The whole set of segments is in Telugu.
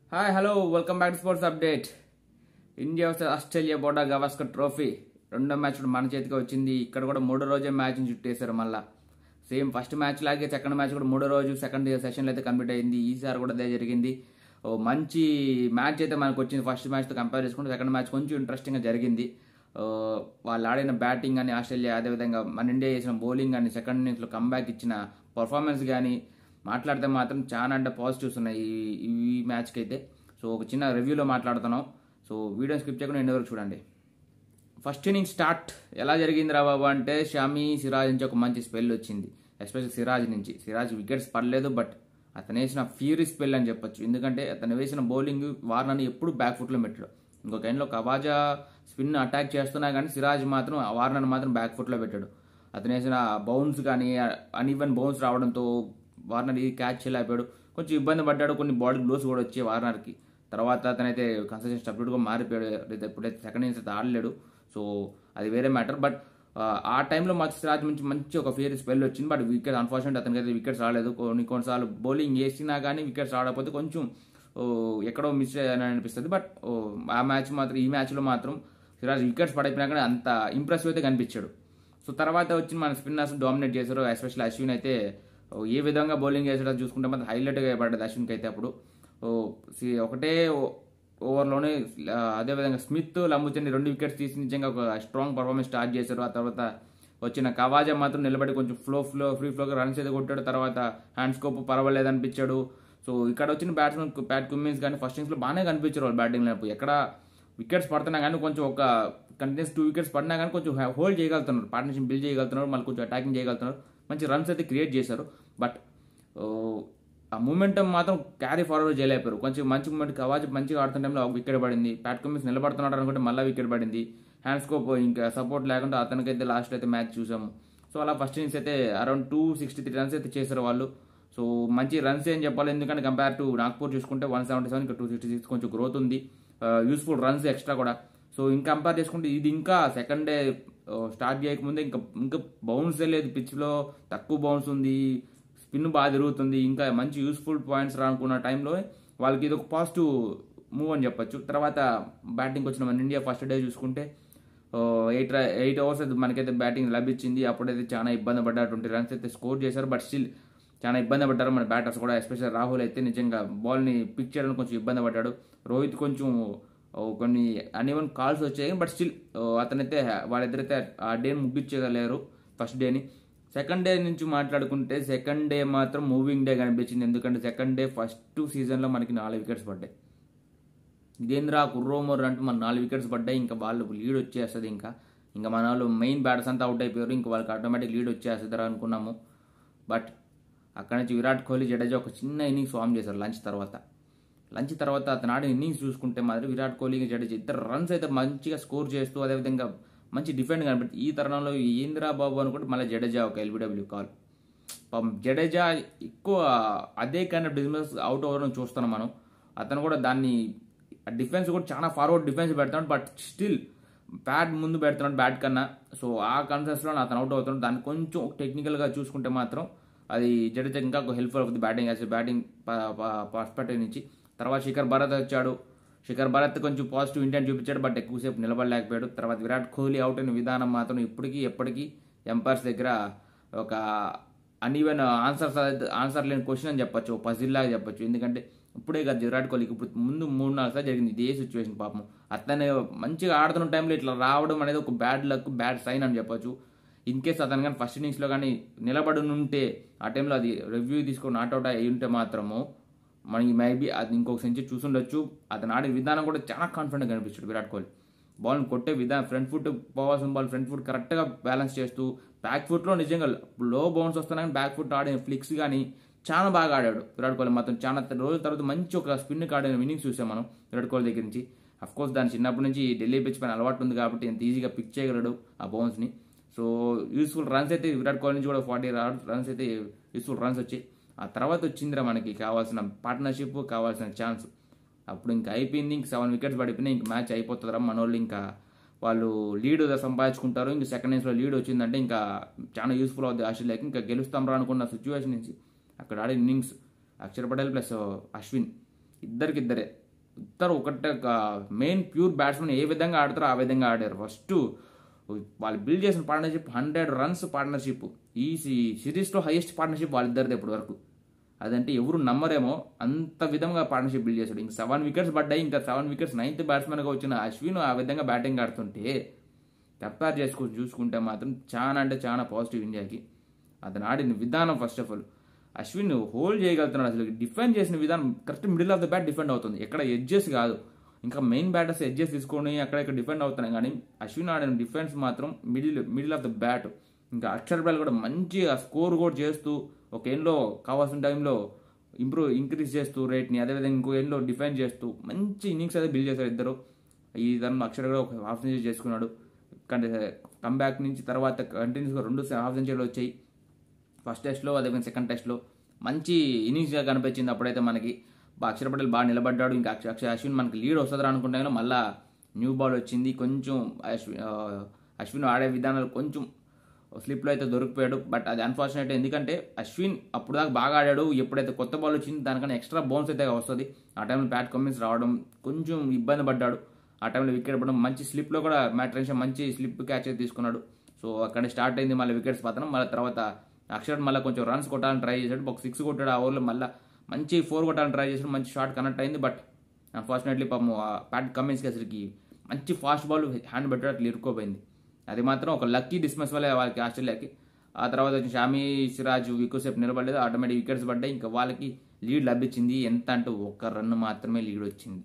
hi hello welcome back to sports update India versus Australia Border Gavaskar trophy రెండో మ్యాచ్ కూడా మన చేతికి వచ్చింది ఇక్కడ కూడా మూడో రోజే మ్యాచ్ని చుట్టేశారు మళ్ళా సేమ్ ఫస్ట్ మ్యాచ్ లాగే సెకండ్ మ్యాచ్ కూడా మూడో రోజు సెకండ్ సెషన్లో అయితే కంప్లీట్ అయింది ఈసారి కూడా అదే జరిగింది ఓ మంచి మ్యాచ్ అయితే మనకు వచ్చింది ఫస్ట్ మ్యాచ్తో కంపేర్ చేసుకుంటే సెకండ్ మ్యాచ్ కొంచెం ఇంట్రెస్టింగ్గా జరిగింది ఓ, వాళ్ళు ఆడిన బ్యాటింగ్ కానీ ఆస్ట్రేలియా అదేవిధంగా మన ఇండియా చేసిన బౌలింగ్ కానీ సెకండ్ ఇన్నింగ్స్లో కంబ్యాక్ ఇచ్చిన పర్ఫార్మెన్స్ కానీ మాట్లాడితే మాత్రం చాలా అంటే పాజిటివ్స్ ఉన్నాయి ఈ ఈ మ్యాచ్కి అయితే సో ఒక చిన్న రివ్యూలో మాట్లాడుతున్నాం సో వీడియో స్కిప్ చేయకుండా ఎండ్ వరకు చూడండి ఫస్ట్ ఇన్నింగ్ స్టార్ట్ ఎలా జరిగింది రా బాబు అంటే షామీ సిరాజ్ నుంచి ఒక మంచి స్పెల్ వచ్చింది ఎస్పెషల్ సిరాజ్ నుంచి సిరాజ్ వికెట్స్ పడలేదు బట్ అతను వేసిన ఫ్యూరీ స్పెల్ అని చెప్పొచ్చు ఎందుకంటే అతను వేసిన బౌలింగ్ వార్నర్ని ఎప్పుడు బ్యాక్ ఫుట్లో పెట్టాడు ఇంకొక ఎండ్లో కవాజా స్పిన్ అటాక్ చేస్తున్నా కానీ సిరాజ్ మాత్రం ఆ వార్నర్ మాత్రం బ్యాక్ ఫుట్లో పెట్టాడు అతను వేసిన బౌన్స్ కానీ అన్ఈవెన్ బౌన్స్ రావడంతో వార్నర్ ఇది క్యాచ్ చేయలేకపోయాడు కొంచెం ఇబ్బంది పడ్డాడు కొన్ని బాడీ గ్లోస్ కూడా వచ్చాయి వార్నర్కి తర్వాత అతనైతే కన్సల్టెంట్ సబ్స్టిట్యూట్గా మారిపోయాడు అయితే ఇప్పుడైతే సెకండ్ ఇన్నింగ్స్ అయితే ఆడలేడు సో అది వేరే మ్యాటర్ బట్ ఆ టైంలో మాకు సిరాజ్ నుంచి మంచి ఒక ఫేర్ స్పెల్ వచ్చింది బట్ వికెట్ అన్ఫార్చునేట్ అతనికి అయితే వికెట్స్ రాలేదు కొన్ని కొన్నిసార్లు బౌలింగ్ వేసినా కానీ వికెట్స్ రాకపోతే కొంచెం ఓ, ఎక్కడో మిస్ అని అనిపిస్తుంది బట్ ఓ, ఆ మ్యాచ్ మాత్రం ఈ మ్యాచ్లో మాత్రం సిరాజ్ వికెట్స్ పడైపోయినా కానీ అంత ఇంప్రెసివ్ అయితే కనిపించాడు సో తర్వాత వచ్చి మన స్పిన్నర్స్ డామినేట్ చేశారు ఎస్పెషల్ అశ్విన్ అయితే ఓ, ఏ విధంగా బౌలింగ్ చేసాడో చూసుకుంటే మాత్రం హైలైట్గా పడ్డది అశ్విన్కి అయితే అప్పుడు ఓ, సి- ఒకటే ఓ- ఓవర్లోనే ఆ, అదేవిధంగా స్మిత్ లంబుచండి రెండు వికెట్స్ తీసి నిజంగా ఒక స్ట్రాంగ్ పర్ఫార్మెన్స్ స్టార్ట్ చేశారు ఆ తర్వాత వచ్చిన కవాజా మాత్రం నిలబడి కొంచెం ఫ్లో ఫ్లో ఫ్రీ ఫ్లోగా రన్స్ అయితే కొట్టాడు తర్వాత హ్యాండ్ స్కోప్ పర్వాలేదు అనిపించాడు సో ఇక్కడ వచ్చిన బ్యాట్స్మెన్ ప్యాట్ కుమ్మిన్స్ కానీ ఫస్ట్ ఇన్నింగ్స్లో బాగానే కనిపించారు వాళ్ళు బ్యాటింగ్ లేనప్పుడు ఎక్కడ వికెట్స్ పడుతున్నా కానీ కొంచెం ఒక కంటిన్యూస్ టూ వికెట్స్ పడినా కానీ కొంచెం హోల్డ్ చేయగలుగుతున్నారు పార్ట్నర్షిప్ బిల్డ్ చేయగలుగుతున్నారు మళ్ళీ కొంచెం అటాకింగ్ చేయగలుగుతున్నారు మంచి రన్స్ అయితే క్రియేట్ చేశారు బట్ ఆ మూమెంటం మాత్రం క్యారీ ఫార్వర్డ్ చేయలేపారు కొంచెం మంచి మూమెంట్ కవాజ్ మంచిగా ఆడుతున్న టైంలో ఒక వికెట్ పడింది ప్యాట్ కమిన్స్ నిలబడుతున్నాడు అనుకుంటే మళ్ళీ వికెట్ పడింది హ్యాండ్ స్కోప్ ఇంకా సపోర్ట్ లేకుండా అతనికైతే లాస్ట్ అయితే మ్యాచ్ చూసాము సో అలా ఫస్ట్ ఇన్నింగ్స్ అయితే around two sixty three runs అయితే చేశారు వాళ్ళు సో మంచి రన్స్ ఏం చెప్పాలి ఎందుకంటే కంపేర్ టు నాగ్పూర్ చూసుకుంటే వన్ సెవెంటీ సెవెన్ ఇంకా టూ సిక్స్టీ సిక్స్ కొంచెం గ్రోత్ ఉంది యూస్ఫుల్ రన్స్ ఎక్స్ట్రా కూడా సో ఇంకా కంపేర్ చేసుకుంటే ఇది ఇంకా సెకండ్ డే స్టార్ట్ చేయకముందే ఇంకా ఇంకా బౌన్స్ లేదు పిచ్లో తక్కువ బౌన్స్ ఉంది స్పిన్ బాగా తిరుగుతుంది ఇంకా మంచి యూస్ఫుల్ పాయింట్స్ రానుకున్న టైంలో వాళ్ళకి ఇది ఒక పాజిటివ్ మూవ్ అని చెప్పొచ్చు తర్వాత బ్యాటింగ్ వచ్చిన మన ఇండియా ఫస్ట్ డే చూసుకుంటే ఎయిట్ ఎయిట్ అవర్స్ అయితే మనకైతే బ్యాటింగ్ లభించింది అప్పుడైతే చాలా ఇబ్బంది పడ్డారు ట్వంటీ రన్స్ అయితే స్కోర్ చేశారు బట్ స్టిల్ చాలా ఇబ్బంది పడ్డారు మన బ్యాటర్స్ కూడా ఎస్పెషల్ రాహుల్ అయితే నిజంగా బాల్ని పిక్ చేయడానికి కొంచెం ఇబ్బంది పడ్డాడు రోహిత్ కొంచెం ఓ, కొన్ని అన్ఈవెన్ కాల్స్ వచ్చాయి బట్ స్టిల్ అతనైతే వాళ్ళిద్దరైతే ఆ డేని ముగ్గించగలేరు ఫస్ట్ డేని సెకండ్ డే నుంచి మాట్లాడుకుంటే సెకండ్ డే మాత్రం మూవింగ్ డే కనిపించింది ఎందుకంటే సెకండ్ డే ఫస్ట్ సీజన్లో మనకి నాలుగు వికెట్స్ పడ్డాయి ఇదేంద్రా కుర్రోమోర్ అంటే మన నాలుగు వికెట్స్ పడ్డాయి ఇంకా వాళ్ళు లీడ్ వచ్చేస్తుంది ఇంకా ఇంకా మన వాళ్ళు మెయిన్ బ్యాటర్స్ అంతా అవుట్ అయిపోయారు ఇంకా వాళ్ళకి ఆటోమేటిక్ లీడ్ వచ్చేస్తుంది అనుకున్నాము బట్ అక్కడ నుంచి విరాట్ కోహ్లీ జడేజా ఒక చిన్న ఇన్నింగ్స్ ఫామ్ చేశారు లంచ్ తర్వాత లంచ్ తర్వాత అతను ఆడిన ఇన్నింగ్స్ చూసుకుంటే మాత్రం విరాట్ కోహ్లీ జడేజా ఇద్దరు రన్స్ అయితే మంచిగా స్కోర్ చేస్తూ అదేవిధంగా మంచి డిఫెండ్ కనబడి ఈ తరుణంలో ఏంద్రా బాబు అనుకుంటే మళ్ళీ జడేజా ఒక ఎల్బిడబ్ల్యూ కాల్ పాపం జడేజా ఎక్కువ అదే kind of business out over చూస్తున్నాం మనం అతను కూడా దాన్ని డిఫెన్స్ కూడా చాలా ఫార్వర్డ్ డిఫెన్స్ పెడతాడు బట్ స్టిల్ బ్యాట్ ముందు పెడుతున్నాడు బ్యాట్ కన్నా సో ఆ కన్సెన్స్లో అతను అవుట్ అవుతున్నాడు దాన్ని కొంచెం టెక్నికల్గా చూసుకుంటే మాత్రం అది జడేజా ఇంకా హెల్ప్ఫుల్ అవుతుంది బ్యాటింగ్ యాజ్ బ్యాటింగ్ పర్స్పెక్టివ్ నుంచి తర్వాత శిఖర్ భరత్ వచ్చాడు శిఖర్ భరత్ కొంచెం పాజిటివ్ ఇంటెంట్ చూపించాడు బట్ ఎక్కువసేపు నిలబడలేకపోయాడు తర్వాత విరాట్ కోహ్లీ అవుట్ అయిన విధానం మాత్రం ఇప్పటికీ ఎప్పటికీ ఎంపైర్స్ దగ్గర ఒక అన్ఈవెన్ ఆన్సర్స్ ఆన్సర్ లేని క్వశ్చన్ అని చెప్పొచ్చు పజిల్ లాగా చెప్పొచ్చు ఎందుకంటే ఇప్పుడే కాదు విరాట్ కోహ్లీకి ఇప్పుడు ముందు మూడు నాలుగు సార్లు జరిగింది ఇదే సిచ్యువేషన్ పాపం అతను మంచిగా ఆడుతున్న టైంలో ఇట్లా రావడం అనేది ఒక బ్యాడ్ లక్ బ్యాడ్ సైన్ అని చెప్పొచ్చు ఇన్ కేస్ అతను కానీ ఫస్ట్ ఇన్నింగ్స్లో కానీ నిలబడి ఉంటే ఆ టైంలో అది రివ్యూ తీసుకొని నాట్అవుట్ అయి ఉంటే మాత్రము మనకి మేబీ అది ఇంకొక సెంచరీ చూసుండొచ్చు అతను ఆడే విధానం కూడా చాలా కాన్ఫిడెంట్గా కనిపించాడు విరాట్ కోహ్లీ బాల్ని కొట్టే విధానం ఫ్రంట్ ఫుట్ పోవాల్సిన బాల్ ఫ్రంట్ ఫుట్ కరెక్ట్గా బ్యాలెన్స్ చేస్తూ బ్యాక్ ఫుట్లో నిజంగా లో బౌన్స్ వస్తున్నా కానీ బ్యాక్ ఫుట్ ఆడిన ఫ్లిక్స్ కానీ చాలా బాగా ఆడాడు విరాట్ కోహ్లీ మొత్తం చాలా రోజుల తర్వాత మంచి ఒక స్పిన్ ఆడిన విన్నింగ్స్ చూసాం మనం విరాట్ కోహ్లీ దగ్గర నుంచి అఫ్ కోర్స్ దాని చిన్నప్పటి నుంచి ఢిల్లీ పిచ్ పైన అలవాటు ఉంది కాబట్టి ఎంత ఈజీగా పిక్ చేయగలడు ఆ బౌన్స్ని సో యూస్ఫుల్ రన్స్ అయితే విరాట్ కోహ్లీ నుంచి కూడా ఫార్టీ రన్స్ అయితే యూస్ఫుల్ రన్స్ వచ్చాయి ఆ తర్వాత వచ్చిందిరా మనకి కావాల్సిన పార్ట్నర్షిప్ కావాల్సిన ఛాన్స్ అప్పుడు ఇంకా అయిపోయింది ఇంక సెవెన్ వికెట్స్ పడిపోయినాయి ఇంక మ్యాచ్ అయిపోతుందిరా మన వాళ్ళు ఇంకా వాళ్ళు లీడ్ సంపాదించుకుంటారు ఇంక సెకండ్ ఇన్స్లో లీడ్ వచ్చిందంటే ఇంకా చాలా యూస్ఫుల్ అవుతుంది ఆస్ట్రేలియాకి ఇంకా గెలుస్తాం రా అనుకున్న సిచ్యువేషన్ నుంచి అక్కడ ఆడే ఇన్నింగ్స్ అక్షర్ పటేల్ ప్లస్ అశ్విన్ ఇద్దరికిద్దరే ఇద్దరు ఒకటే మెయిన్ ప్యూర్ బ్యాట్స్మెన్ ఏ విధంగా ఆడతారో ఆ విధంగా ఆడారు ఫస్ట్ వాళ్ళు బిల్డ్ చేసిన పార్ట్నర్షిప్ హండ్రెడ్ రన్స్ పార్ట్నర్షిప్ ఈ సిరీస్లో హైయెస్ట్ పార్ట్నర్షిప్ వాళ్ళిద్దరిది ఇప్పటి వరకు అదంటే ఎవరు నమ్మరేమో అంత విధంగా పార్ట్నర్షిప్ బిల్డ్ చేశాడు ఇంకా సెవెన్ వికెట్స్ పడ్డాయి ఇంకా సెవెన్ వికెట్స్ నైన్త్ బ్యాట్స్మెన్గా వచ్చిన అశ్విన్ ఆ విధంగా బ్యాటింగ్ ఆడుతుంటే కంపేర్ చేసుకుని చూసుకుంటే మాత్రం చాలా అంటే చాలా పాజిటివ్ ఇండియాకి అతను ఆడిన విధానం first of all Ashwin hold చేయగలుగుతున్నాడు అసలు డిఫెండ్ చేసిన విధానం correct middle of the bat defend అవుతుంది ఎక్కడ ఎడ్జెస్ కాదు ఇంకా మెయిన్ బ్యాటర్స్ ఎడ్జెస్ తీసుకొని అక్కడ ఇక్కడ డిఫెండ్ అవుతున్నాయి కానీ అశ్విన్ ఆడిన డిఫెన్స్ మాత్రం middle middle of the bat ఇంకా అక్షర్ పటేల్ కూడా మంచి స్కోర్ కూడా చేస్తూ ఒక ఎండ్లో కావాల్సిన టైంలో ఇంప్రూవ్ ఇంక్రీజ్ చేస్తూ రేట్ని అదేవిధంగా ఇంకో ఎండ్లో డిఫెండ్ చేస్తూ మంచి ఇన్నింగ్స్ అయితే బిల్డ్ చేశారు ఇద్దరు ఈ తరం అక్షర్ కూడా ఒక హాఫ్ సెంచరీ చేసుకున్నాడు కంబ్యాక్ నుంచి తర్వాత కంటిన్యూస్గా రెండు హాఫ్ సెంచరీలు వచ్చాయి ఫస్ట్ టెస్ట్లో అదేవిధంగా సెకండ్ టెస్ట్లో మంచి ఇన్నింగ్స్గా కనిపించింది అప్పుడైతే మనకి బా- అక్షర్ పటేల్ బాగా నిలబడ్డాడు ఇంకా అక్ష అక్ష- అశ్విన్ మనకి లీడ్ వస్తుందా అనుకుంటే కానీ మళ్ళా న్యూ బాల్ వచ్చింది కొంచెం అశ్విన్ ఆ, అశ్విన్ ఆడే విధానాలు కొంచెం స్లిప్లో అయితే దొరికిపోయాడు బట్ అది అన్ఫార్చునేట్ ఎందుకంటే అశ్విన్ అప్పుడు దాకా బాగా ఆడాడు ఎప్పుడైతే కొత్త బాల్ వచ్చింది దానికన్నా ఎక్స్ట్రా బౌన్స్ అయితే వస్తుంది ఆ టైంలో ప్యాట్ కమిన్స్ రావడం కొంచెం ఇబ్బంది పడ్డాడు ఆ టైంలో వికెట్ పడడం మంచి స్లిప్లో కూడా మ్యాట్ టెన్షన్ మంచి స్లిప్ క్యాచ్ అయితే తీసుకున్నాడు సో అక్కడ స్టార్ట్ అయింది మళ్ళీ వికెట్స్ పతనం మళ్ళీ తర్వాత అక్షర్ మళ్ళీ కొంచెం రన్స్ కొట్టాలని ట్రై చేశాడు ఒక సిక్స్ కొట్టాడు ఆ ఓవర్లో మళ్ళీ మంచి ఫోర్ కొట్టాలని ట్రై చేశాడు మంచి షాట్ కనెక్ట్ అయింది బట్ అన్ఫార్చునేట్లీ పాపం ఆ ప్యాట్ కమిన్స్కి అసలుకి మంచి ఫాస్ట్ బాల్ హ్యాండ్ పెట్టాడు అట్లా ఇరుక్కోపోయింది అది మాత్రం ఒక లక్కీ డిస్మిస్ వల్లే వాళ్ళకి ఆస్ట్రేలియాకి ఆ తర్వాత వచ్చి షామీ సిరాజ్ ఎక్కువసేపు నిలబడలేదు ఆటోమేటిక్ వికెట్స్ పడ్డాయి ఇంకా వాళ్ళకి లీడ్ లభించింది ఎంత అంటే ఒక్క రన్ మాత్రమే లీడ్ వచ్చింది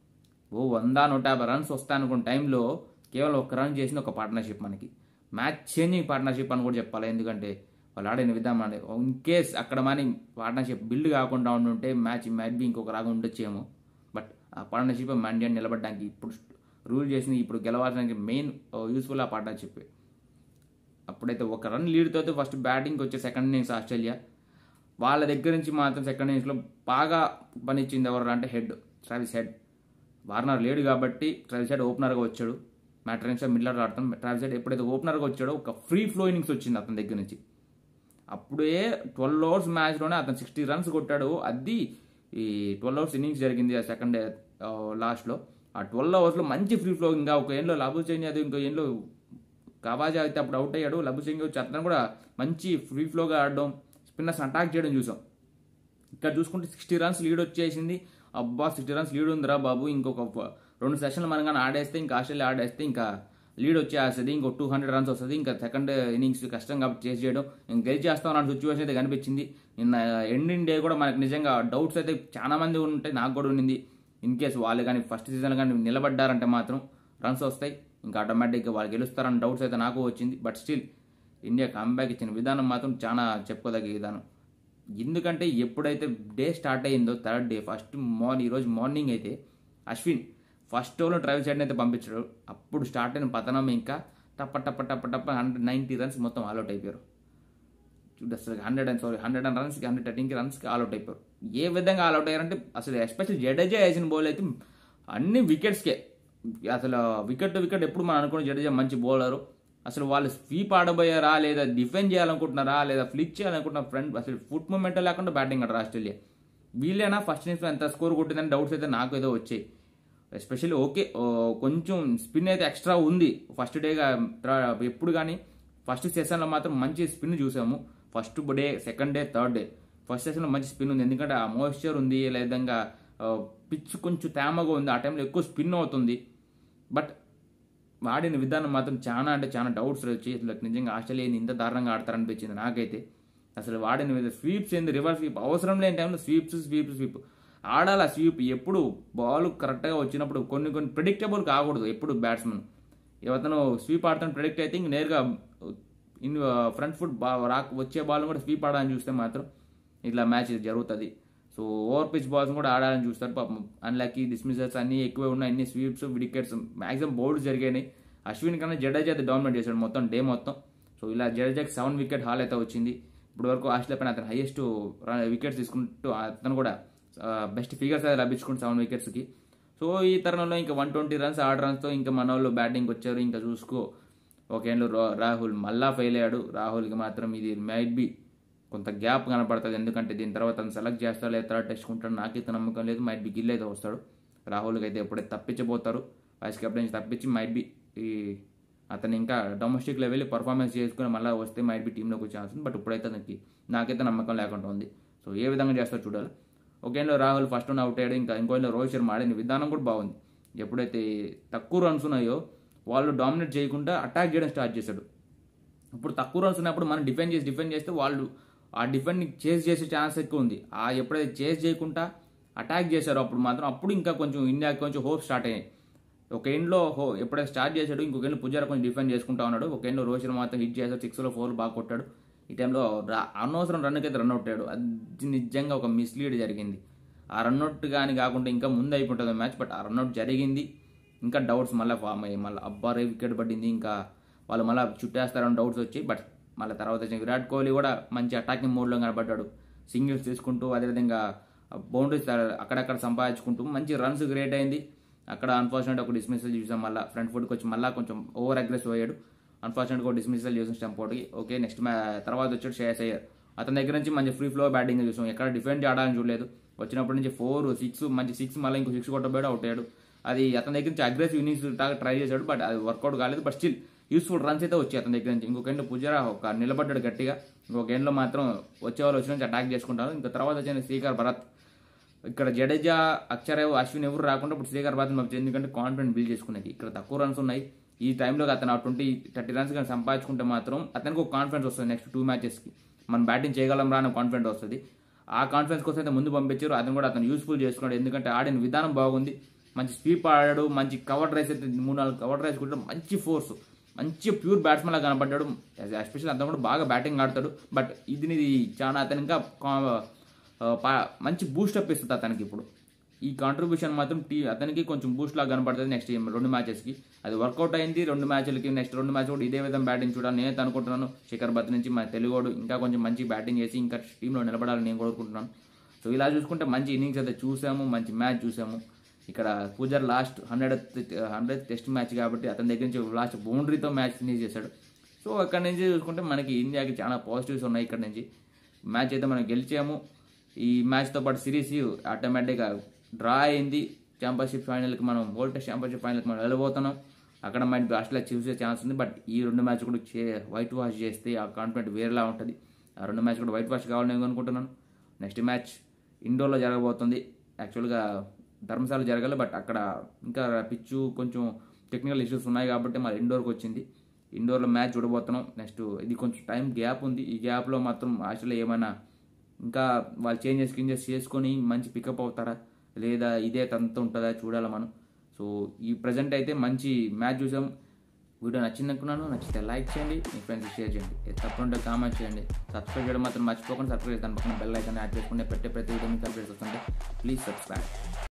ఓ వంద నూట యాభై రన్స్ వస్తాయనుకున్న టైంలో కేవలం ఒక రన్ చేసిన ఒక పార్ట్నర్షిప్ మనకి మ్యాచ్ చేంజింగ్ పార్ట్నర్షిప్ అని కూడా చెప్పాలి ఎందుకంటే వాళ్ళు ఆడిన విధానం అంటే ఇన్ కేస్ అక్కడ మన పార్ట్నర్షిప్ బిల్డ్ కాకుండా ఉండుంటే మ్యాచ్ మ్యాచ్ బి ఇంకొక రాగా ఉండొచ్చేమో బట్ ఆ పార్ట్నర్షిప్ మండియన్ నిలబడడానికి ఇప్పుడు రూల్ చేసింది ఇప్పుడు గెలవాల్సిన మెయిన్ యూస్ఫుల్ ఆ పార్ట్నర్షిప్ అప్పుడైతే ఒక రన్ లీడ్తో ఫస్ట్ బ్యాటింగ్ వచ్చే సెకండ్ ఇన్నింగ్స్ ఆస్ట్రేలియా వాళ్ళ దగ్గర నుంచి మాత్రం సెకండ్ ఇన్నింగ్స్లో బాగా పనిచ్చింది ఎవరు అంటే హెడ్ ట్రావిస్ హెడ్ వార్నర్ లేడు కాబట్టి ట్రావిస్ హెడ్ ఓపెనర్గా వచ్చాడు మ్యాట్ రిన్స్ మిల్లర్ ఆడతాం ట్రావిస్ హెడ్ ఎప్పుడైతే ఓపెనర్గా వచ్చాడో ఒక ఫ్రీ ఫ్లో ఇన్నింగ్స్ వచ్చింది అతని దగ్గర నుంచి అప్పుడే ట్వెల్వ్ అవర్స్ మ్యాచ్లోనే అతను సిక్స్టీ రన్స్ కొట్టాడు అది ఈ ట్వెల్వ్ అవర్స్ ఇన్నింగ్స్ జరిగింది ఆ సెకండ్ లాస్ట్లో ఆ ట్వెల్వ్ అవర్స్లో మంచి ఫ్రీ ఫ్లో ఇంకా ఒక ఏళ్ళలో లబు చేంజ్ అది ఇంకో ఏళ్ళలో కవాజా అయితే అప్పుడు అవుట్ అయ్యాడు లబు సింగ్ వచ్చి అతను కూడా మంచి ఫ్రీ ఫ్లోగా ఆడడం స్పిన్నర్స్ అటాక్ చేయడం చూసాం ఇక్కడ చూసుకుంటే సిక్స్టీ రన్స్ లీడ్ వచ్చేసింది అబ్బా సిక్స్టీ రన్స్ లీడ్ ఉందిరా బాబు ఇంకొక ఫ- రెండు సెషన్లు మనం కానీ ఆడేస్తే ఇంకా ఆస్ట్రేలియా ఆడేస్తే ఇంకా లీడ్ వచ్చేస్తుంది ఇంకో టూ హండ్రెడ్ రన్స్ వస్తుంది ఇంకా సెకండ్ ఇన్నింగ్స్ కష్టం కాబట్టి చేసి చేయడం ఇంకా గెలిచేస్తాం అన్న సిచ్యువేషన్ అయితే కనిపించింది నిన్న ఎండింగ్ డే కూడా మనకు నిజంగా డౌట్స్ అయితే చాలా మంది ఉంటాయి నాకు కూడా ఉండింది ఇన్ కేసు వాళ్ళు కానీ ఫస్ట్ సీజన్ కానీ నిలబడ్డారంటే మాత్రం రన్స్ వస్తాయి ఇంకా ఆటోమేటిక్గా వాళ్ళు గెలుస్తారని డౌట్స్ అయితే నాకు వచ్చింది బట్ స్టిల్ ఇండియా కంబ్యాక్ ఇచ్చిన విధానం మాత్రం చాలా చెప్పుకోదగ్గ విధానం ఎందుకంటే ఎప్పుడైతే డే స్టార్ట్ అయ్యిందో థర్డ్ డే ఫస్ట్ మార్నింగ్ ఈరోజు మార్నింగ్ అయితే అశ్విన్ ఫస్ట్ ఓవర్లో ట్రైవల్ సైడ్ అయితే పంపించాడు అప్పుడు స్టార్ట్ అయిన పతనం ఇంకా టప్ప టప్ప టప్ప టప్ప హండ్రెడ్ నైంటీ రన్స్ మొత్తం ఆల్అౌట్ అయిపోయారు చూడు అసలు hundred and sorry hundred and రన్స్కి హండ్రెడ్ థర్టీన్కి రన్స్కి ఆల్అౌట్ అయిపోయారు ఏ విధంగా ఆల్అౌట్ అయ్యారంటే అసలు ఎస్పెషల్ జడేజా వేసిన బౌల్ అయితే అన్ని వికెట్స్కే అసలు వికెట్ టు వికెట్ ఎప్పుడు మనం అనుకున్న జడేజా మంచి బౌలరు అసలు వాళ్ళు స్వీప్ ఆడబోయారా లేదా డిఫెండ్ చేయాలనుకుంటున్నారా లేదా ఫ్లిక్ చేయాలనుకుంటున్నారా ఫ్రంట్ అసలు ఫుట్ మూమెంట్ లేకుండా బ్యాటింగ్ ఆడారు ఆస్ట్రేలియా వీళ్ళైనా ఫస్ట్ ఇన్నింగ్స్లో ఎంత స్కోర్ కొట్టిందని డౌట్స్ అయితే నాకు ఏదో వచ్చాయి ఎస్పెషల్లీ ఓకే ఓ, కొంచెం స్పిన్ అయితే ఎక్స్ట్రా ఉంది ఫస్ట్ డేగా ఎప్పుడు కానీ ఫస్ట్ సెషన్లో మాత్రం మంచి స్పిన్ చూసాము first day second day third day first సెషన్లో మంచి స్పిన్ ఉంది ఎందుకంటే ఆ మోయిశ్చర్ ఉంది లేదా పిచ్ కొంచెం తేమగా ఉంది ఆ టైంలో ఎక్కువ స్పిన్ అవుతుంది బట్ వాడిన విధానం మాత్రం చాలా అంటే చాలా డౌట్స్ వచ్చి అసలు నిజంగా ఆస్ట్రేలియా ఏంది ఇంత దారుణంగా ఆడతారనిపించింది నాకైతే అసలు వాడిన విధ స్వీప్స్ ఏంది రివర్స్ స్వీప్ అవసరం లేని టైంలో స్వీప్స్ స్వీప్ స్వీప్ ఆడాలి ఆ స్వీప్ ఎప్పుడు బాల్ కరెక్ట్గా వచ్చినప్పుడు కొన్ని కొన్ని ప్రిడిక్టబుల్ కాకూడదు ఎప్పుడు బ్యాట్స్మెన్ ఎవతను స్వీప్ ఆడుతాను ప్రిడిక్ట్ అయితే ఇంక నేరుగా ఇన్ ఫ్రంట్ ఫుట్ బా రాక్ వచ్చే బాల్ కూడా స్వీప్ ఆడాలని చూస్తే మాత్రం ఇట్లా మ్యాచ్ జరుగుతుంది సో ఓవర్ పిచ్ బాల్స్ కూడా ఆడాలని చూస్తారు పాపం అన్లక్కీ డిస్మిసర్స్ అన్ని ఎక్కువే ఉన్నాయి అన్ని స్వీప్స్ వికెట్స్ మాక్సిమం బౌల్డ్స్ జరిగాయి అశ్విన్ కన్నా జడేజా అయితే డామినేట్ చేశాడు మొత్తం డే మొత్తం సో ఇలా జడేజాకి సెవెన్ వికెట్ హాల్ అయితే వచ్చింది ఇప్పుడు వరకు ఆస్ట్రేలియా పైన అతను హైయెస్ట్ వికెట్స్ తీసుకుంటూ అతను కూడా బెస్ట్ ఫిగర్స్ అయితే లభించుకుంటు సెవెన్ వికెట్స్కి సో ఈ తరుణంలో ఇంకా వన్ ట్వంటీ రన్స్ ఆరు రన్స్తో ఇంకా మన వాళ్ళు బ్యాటింగ్ వచ్చారు ఇంకా చూసుకో ఒక ఎండ్లో రాహుల్ మళ్ళా ఫెయిల్ అయ్యాడు రాహుల్కి మాత్రం ఇది మైట్ బి కొంత గ్యాప్ కనపడుతుంది ఎందుకంటే దీని తర్వాత అతను సెలెక్ట్ చేస్తా లేదా థర్డ్ టెస్ట్ కుంటాడు నాకైతే నమ్మకం లేదు మైట్ బి గిల్ అయితే వస్తాడు రాహుల్కి అయితే ఎప్పుడైతే తప్పించబోతారు వైస్ కెప్టెన్ తప్పించి మైట్ బి ఈ అతను ఇంకా డొమెస్టిక్ లెవెల్ పర్ఫార్మెన్స్ చేసుకుని మళ్ళీ వస్తే మైట్ బి టీంలోకి వచ్చే ఛాన్స్ ఉంది బట్ ఇప్పుడైతే అతనికి నాకైతే నమ్మకం లేకుండా ఉంది సో ఏ విధంగా చేస్తారో చూడాలి ఒక ఎండ్లో రాహుల్ ఫస్ట్ వన్ అవుట్ అయ్యాడు ఇంకా ఇంకో ఎండ్లో రోహిత్ శర్మ ఆడిన విధానం కూడా బాగుంది ఎప్పుడైతే తక్కువ రన్స్ ఉన్నాయో వాళ్ళు డామినేట్ చేయకుండా అటాక్ చేయడం స్టార్ట్ చేశాడు ఇప్పుడు తక్కువ రన్స్ ఉన్నప్పుడు మనం డిఫెండ్ చేసి డిఫెండ్ చేస్తే వాళ్ళు ఆ డిఫెండ్ చేస్ చేసే ఛాన్స్ ఎక్కువ ఉంది ఆ ఎప్పుడైతే చేస్ చేయకుండా అటాక్ చేశారో అప్పుడు మాత్రం అప్పుడు ఇంకా కొంచెం ఇండియాకి కొంచెం హోప్ స్టార్ట్ అయ్యాయి ఒక ఎండ్లో హో ఎప్పుడైతే స్టార్ట్ చేశాడు ఇంకొక ఎండ్లో పుజారా కొంచెం డిఫెండ్ చేసుకుంటా ఉన్నాడు ఒక ఎండ్లో రోహిత్ శర్మ మాత్రం హిట్ చేశాడు సిక్స్లో ఫోర్ బాగా కొట్టాడు ఈ టైంలో రా- అనవసరం రన్కి అయితే రన్ అవుట్ అయ్యాడు అది నిజంగా ఒక మిస్లీడ్ జరిగింది ఆ రన్అట్ కానీ కాకుండా ఇంకా ముందు అయిపోతుంది మ్యాచ్ బట్ ఆ రన్అట్ జరిగింది ఇంకా డౌట్స్ మళ్ళీ ఫామ్ అయ్యాయి మళ్ళీ అబ్బారే వికెట్ పడింది ఇంకా వాళ్ళు మళ్ళీ చుట్టేస్తారని డౌట్స్ వచ్చాయి బట్ మళ్ళీ తర్వాత వచ్చిన విరాట్ కోహ్లీ కూడా మంచి అటాకింగ్ మోడ్లో కనబడ్డాడు సింగిల్స్ తీసుకుంటూ అదేవిధంగా బౌండరీస్ అక్కడక్కడ సంపాదించుకుంటూ మంచి రన్స్ గ్రేట్ అయింది అక్కడ అన్ఫార్చునేట్ ఒక డిస్మిసల్ చూసాం మళ్ళీ ఫ్రంట్ ఫుట్కి వచ్చి మళ్ళీ కొంచెం ఓవర్ అగ్రెసివ్ అయ్యాడు అన్ఫార్చునేట్గా ఒక డిస్మిసల్ చూసాం స్టంపోర్ట్కి ఓకే నెక్స్ట్ మ్యా తర్వాత వచ్చాడు శ్రేయస్ అయ్యర్ అతని దగ్గర నుంచి మంచి ఫ్రీ ఫ్లో బ్యాటింగ్ చూసాం ఎక్కడ డిఫెండ్ చేయడానికి చూడలేదు వచ్చినప్పటి నుంచి ఫోర్ సిక్స్ మంచి సిక్స్ మళ్ళీ ఇంకో సిక్స్ కొట్టబోయాడు అవుట్ అయ్యాడు అది అతని దగ్గర నుంచి అగ్రెసివ్ ఇన్నింగ్స్ ట్రై చేశాడు బట్ అది వర్కౌట్ కాలేదు బట్ స్టిల్ యూస్ఫుల్ రన్స్ అయితే వచ్చాయి అతని దగ్గర నుంచి ఇంకొక ఎండ్ పుజారా ఒక నిలబడ్డాడు గట్టిగా ఇంకొక ఎండ్లో మాత్రం వచ్చే వాళ్ళు వచ్చిన నుంచి అటాక్ చేసుకుంటారు ఇంకా తర్వాత వచ్చిన శ్రీకర్ భరత్ ఇక్కడ జడేజా అక్షరే అశ్విన్ ఎవరు రాకుండా ఇప్పుడు శ్రీకర్ భరత్ పంపించారు ఎందుకంటే కాన్ఫిడెంట్ బిల్డ్ చేసుకునేది ఇక్కడ తక్కువ రన్స్ ఉన్నాయి ఈ టైంలో అతను ట్వంటీ థర్టీ రన్స్ కానీ సంపాదించుకుంటే మాత్రం అతనికి ఒక కాన్ఫిడెన్స్ వస్తుంది నెక్స్ట్ టూ మ్యాచెస్కి మనం బ్యాటింగ్ చేయగలం రా అనే కాన్ఫిడెంట్ వస్తుంది ఆ కాన్ఫిడెన్స్ కోసం అయితే ముందు పంపించారు అతను కూడా అతను యూస్ఫుల్ చేసుకున్నాడు ఎందుకంటే ఆడిన విధానం బాగుంది మంచి స్వీప్ ఆడాడు మంచి కవర్ రైస్ అయితే మూడు నాలుగు కవర్ రైస్ కూడా మంచి ఫోర్స్ మంచి ప్యూర్ బ్యాట్స్మెన్ లా కనపడ్డాడు ఎస్పెషల్ అతను కూడా బాగా బ్యాటింగ్ ఆడతాడు బట్ ఇది ఇది చాలా అతను ఇంకా కా- ఆ, పా- మంచి బూస్టప్ ఇస్తుంది అతనికి ఇప్పుడు ఈ కాంట్రిబ్యూషన్ మాత్రం టీ అతనికి కొంచెం బూస్ట్ లాగా కనపడుతుంది నెక్స్ట్ రెండు మ్యాచెస్కి అది వర్కౌట్ అయింది రెండు మ్యాచ్లకి నెక్స్ట్ రెండు మ్యాచ్ కూడా ఇదే విధంగా బ్యాటింగ్ చూడాలి నేనైతే అనుకుంటున్నాను శేఖర్ భత్ నుంచి మన తెలుగోడు ఇంకా కొంచెం మంచి బ్యాటింగ్ చేసి ఇంకా టీంలో నిలబడాలని నేను కోరుకుంటున్నాను సో ఇలా చూసుకుంటే మంచి ఇన్నింగ్స్ అయితే చూసాము మంచి మ్యాచ్ చూసాము ఇక్కడ Pujara last hundred hundred test match కాబట్టి అతని దగ్గర నుంచి లాస్ట్ బౌండరీతో మ్యాచ్ ఫినిష్ చేశాడు సో అక్కడ నుంచి చూసుకుంటే మనకి ఇండియాకి చాలా పాజిటివ్స్ ఉన్నాయి ఇక్కడ నుంచి మ్యాచ్ అయితే మనం గెలిచాము ఈ మ్యాచ్తో పాటు సిరీస్ ఆటోమేటిక్గా డ్రా అయింది ఛాంపియన్షిప్ ఫైనల్కి మనం వరల్డ్ టెస్ట్ ఛాంపియన్షిప్ ఫైనల్కి మనం వెళ్ళబోతున్నాం అక్కడ మనకి ఆస్ట్రేలియా చూసే ఛాన్స్ ఉంది బట్ ఈ రెండు మ్యాచ్ కూడా చే వైట్ వాష్ చేస్తే ఆ కాన్ఫిడెంట్ వేరేలా ఉంటుంది ఆ రెండు మ్యాచ్ కూడా వైట్ వాష్ కావాలని నేను అనుకుంటున్నాను నెక్స్ట్ మ్యాచ్ ఇండోర్లో జరగబోతుంది యాక్చువల్గా ధర్మశాల జరగాలి బట్ అక్కడ ఇంకా పిచ్చు కొంచెం టెక్నికల్ ఇష్యూస్ ఉన్నాయి కాబట్టి మరి ఇండోర్కి వచ్చింది ఇండోర్లో మ్యాచ్ చూడబోతున్నాం నెక్స్ట్ ఇది కొంచెం టైం గ్యాప్ ఉంది ఈ గ్యాప్లో మాత్రం ఆస్ట్రేలియా ఏమైనా ఇంకా వాళ్ళు చేంజెస్ కింజెస్ చేసుకొని మంచి పికప్ అవుతారా లేదా ఇదే తంత ఉంటుందా చూడాలి మనం సో ఈ ప్రజెంట్ అయితే మంచి మ్యాచ్ చూసాం వీడియో నచ్చింది అనుకున్నాను నచ్చితే లైక్ చేయండి మీ ఫ్రెండ్స్ షేర్ చేయండి ఏ తప్పకుండా కామెంట్ చేయండి సబ్స్క్రైబ్ చేయడం మాత్రం మర్చిపోకుండా సబ్స్క్రైబ్ చేస్తాను పక్కన బెల్ ఐకాన్ యాడ్ చేసుకుంటే పెట్టే ప్రతి వీడియో మీకు అప్డేట్స్ వస్తుంటే ప్లీజ్ సబ్స్క్రైబ్